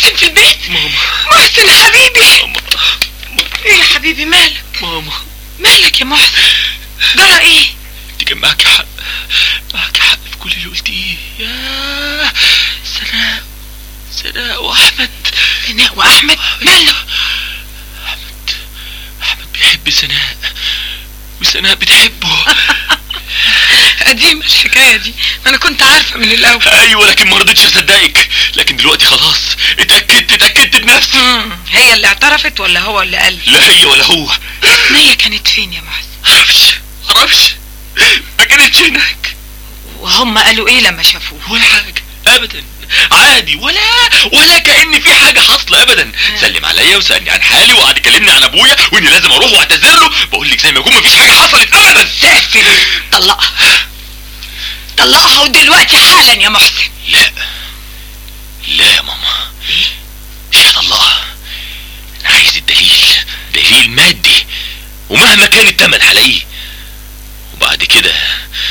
محسن في البيت ماما محسن حبيبي ماما ايه يا حبيبي مالك ماما مالك يا محسن جرى ايه انت كان معاك حق معاك حق في كل اللي قلتيه يا سناء سناء واحمد سناء واحمد ماله احمد احمد بيحب سناء وسناء بتحبه قديمة الحكاية دي انا كنت عارفة من الاول ايوه لكن ما رضيتش اصدقك لكن دلوقتي خلاص اتاكدت اتاكدت بنفسي مم. هي اللي اعترفت ولا هو اللي قال لا هي ولا هو نية كانت فين يا محسن معرفش معرفش ما كانتش هناك وهم قالوا ايه لما شافوه ولا حاجة ابدا عادي ولا ولا كأن في حاجة حاصلة ابدا سلم عليا وسألني عن حالي وقعد يكلمني عن ابويا واني لازم اروح واعتذر له بقول لك زي ما يكون مفيش حاجة حصلت ابدا سافل طلقها طلقها ودلوقتي حالا يا محسن لا لا يا ماما مش هطلقها انا عايز الدليل دليل مادي ومهما كان التمن هلاقيه وبعد كده